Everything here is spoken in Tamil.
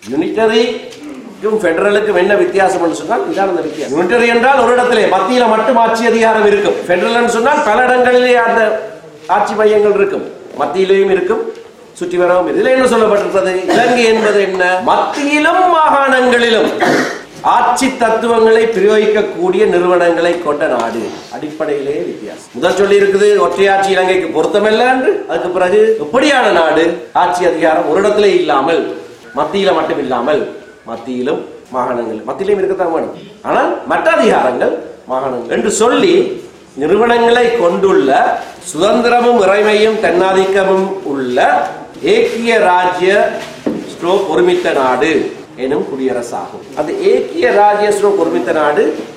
யூனிட்டரிக்கும் ஃபெடரலுக்கும் என்ன வித்தியாசம் சொன்னால் இதான் அந்த வித்தியாசம் யூனிட்டரி என்றால் ஒரு இடத்திலே மத்தியில மட்டும் ஆட்சி அதிகாரம் இருக்கும் ஃபெடரல் சொன்னால் பல இடங்களிலே அந்த ஆட்சி மையங்கள் இருக்கும் மத்தியிலேயும் இருக்கும் சுற்றி வரவும் இதில் என்ன சொல்லப்பட்டிருக்கிறது இலங்கை என்பது என்ன மத்தியிலும் மாகாணங்களிலும் ஆட்சி தத்துவங்களை பிரயோகிக்கக்கூடிய நிறுவனங்களை கொண்ட நாடு அடிப்படையிலே வித்தியாசம் முதல் சொல்லி இருக்குது ஒற்றையாட்சி இலங்கைக்கு பொருத்தமல்ல என்று அதுக்கு பிறகு எப்படியான நாடு ஆட்சி அதிகாரம் ஒரு இடத்திலே இல்லாமல் மத்தியில மட்டும் இல்லாமல் மத்தியிலும் மாகாணங்கள் மத்தியிலும் இருக்கத்தான் வேணும் ஆனால் மற்ற அதிகாரங்கள் மாகாணங்கள் என்று சொல்லி நிறுவனங்களை கொண்டுள்ள சுதந்திரமும் இறைமையும் தன்னாதிக்கமும் உள்ள ஏக்கிய ராஜ்ய ஸ்ட்ரோக் ஒருமித்த நாடு எனும் குடியரசாகும் அது ஏக்கிய ராஜ்ய ஸ்ட்ரோக் ஒருமித்த நாடு